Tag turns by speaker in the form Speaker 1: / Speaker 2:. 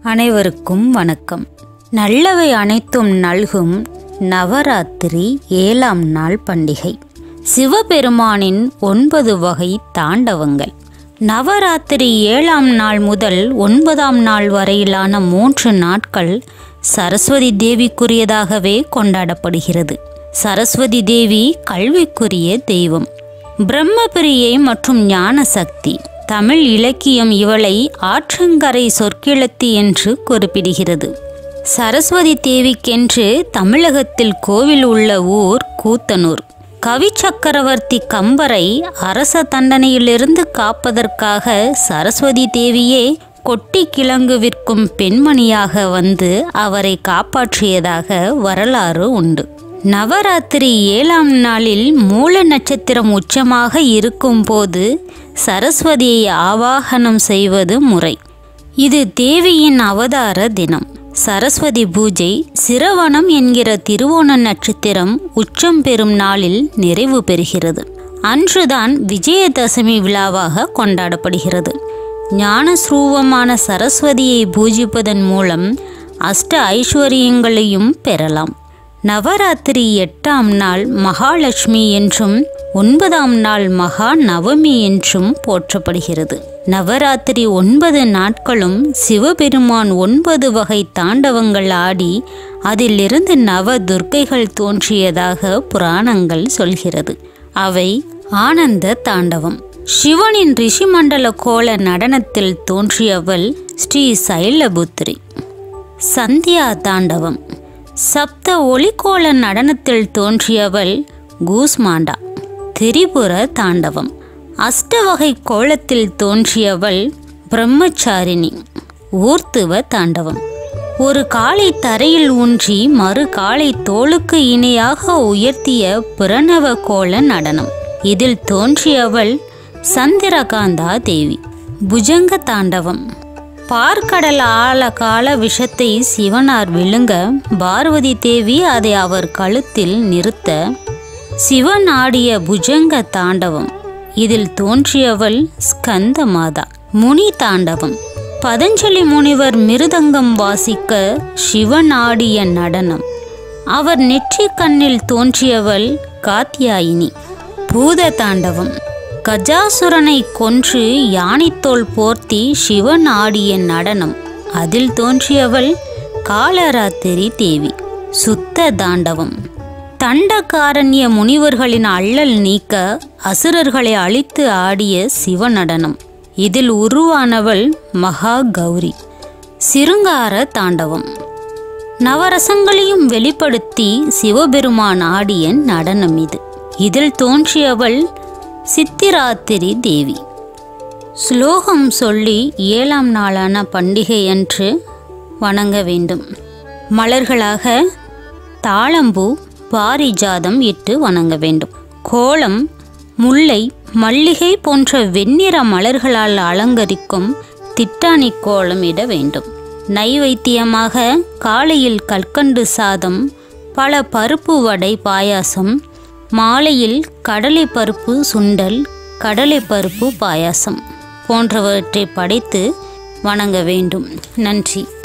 Speaker 1: அனைவருக்கும் வணக்கம் நல்லவை அனைத்தும் நல்கும் நவராத்திரி ஏழாம் நாள் பண்டிகை சிவபெருமானின் ஒன்பது வகை தாண்டவங்கள் நவராத்திரி ஏழாம் நாள் முதல் ஒன்பதாம் நாள் வரையிலான மூன்று நாட்கள் சரஸ்வதி தேவிக்குரியதாகவே கொண்டாடப்படுகிறது சரஸ்வதி தேவி கல்விக்குரிய தெய்வம் பிரம்மபிரியை மற்றும் ஞான சக்தி தமிழ் இலக்கியம் இவளை ஆற்றங்கரை சொற்கிழத்தி என்று குறிப்பிடுகிறது சரஸ்வதி தேவிக்கென்று தமிழகத்தில் கோவில் உள்ள ஊர் கூத்தனூர் கவி சக்கரவர்த்தி கம்பரை அரச தண்டனையிலிருந்து காப்பதற்காக சரஸ்வதி தேவியே கொட்டி கிழங்கு விற்கும் பெண்மணியாக வந்து அவரை காப்பாற்றியதாக வரலாறு உண்டு நவராத்திரி ஏழாம் நாளில் மூல நட்சத்திரம் உச்சமாக இருக்கும்போது சரஸ்வதியை ஆவாகனம் செய்வது முறை இது தேவியின் அவதார தினம் சரஸ்வதி பூஜை சிரவணம் என்கிற திருவோண நட்சத்திரம் உச்சம் பெறும் நாளில் நிறைவு பெறுகிறது அன்றுதான் விஜயதசமி விழாவாக கொண்டாடப்படுகிறது ஞானஸ்ரூவமான சரஸ்வதியை பூஜிப்பதன் மூலம் அஷ்ட ஐஸ்வர்யங்களையும் பெறலாம் நவராத்திரி எட்டாம் நாள் மகாலட்சுமி என்றும் ஒன்பதாம் நாள் மகா நவமி என்றும் போற்றப்படுகிறது நவராத்திரி ஒன்பது நாட்களும் சிவபெருமான் ஒன்பது வகை தாண்டவங்கள் ஆடி அதிலிருந்து நவ துர்க்கைகள் தோன்றியதாக புராணங்கள் சொல்கிறது அவை ஆனந்த தாண்டவம் சிவனின் ரிஷிமண்டல கோல நடனத்தில் தோன்றியவள் ஸ்ரீ சைலபுத்திரி சந்தியா தாண்டவம் சப்த ஒளிக்கோள நடனத்தில் தோன்றியவள் கூஸ்மாண்டா திரிபுர தாண்டவம் அஷ்டவகை கோலத்தில் தோன்றியவள் பிரம்மச்சாரிணி ஊர்த்துவ தாண்டவம் ஒரு காலை தரையில் ஊன்றி மறு காலை தோளுக்கு இணையாக உயர்த்திய பிரணவ கோல நடனம் இதில் தோன்றியவள் சந்திரகாந்தா தேவி புஜங்க தாண்டவம் பார்க்கடல் ஆழ கால விஷத்தை சிவனார் விழுங்க பார்வதி தேவி அதை அவர் கழுத்தில் நிறுத்த சிவன் ஆடிய புஜங்க தாண்டவம் இதில் தோன்றியவள் ஸ்கந்த மாதா முனி தாண்டவம் பதஞ்சலி முனிவர் மிருதங்கம் வாசிக்க சிவன் ஆடிய நடனம் அவர் நெற்றி கண்ணில் தோன்றியவள் காத்தியாயினி பூத தாண்டவம் கஜாசுரனை கொன்று யானைத்தோல் போர்த்தி சிவன் ஆடிய நடனம் அதில் தோன்றியவள் காலராத்திரி தேவி சுத்த தாண்டவம் தண்டகாரண்ய முனிவர்களின் அல்லல் நீக்க அசுரர்களை அழித்து ஆடிய சிவநடனம் இதில் உருவானவள் மகா கௌரி சிருங்கார தாண்டவம் நவரசங்களையும் வெளிப்படுத்தி சிவபெருமான் ஆடிய நடனம் இது இதில் தோன்றியவள் சித்திராத்திரி தேவி ஸ்லோகம் சொல்லி ஏழாம் நாளான பண்டிகை அன்று வணங்க வேண்டும் மலர்களாக தாளம்பூ பாரிஜாதம் இட்டு வணங்க வேண்டும் கோலம் முல்லை மல்லிகை போன்ற வெண்ணிற மலர்களால் அலங்கரிக்கும் திட்டானி கோலம் இட வேண்டும் நைவேத்தியமாக காலையில் கற்கண்டு சாதம் பல பருப்பு வடை பாயாசம் மாலையில் கடலை பருப்பு சுண்டல் கடலை பருப்பு பாயாசம் போன்றவற்றை படைத்து வணங்க வேண்டும் நன்றி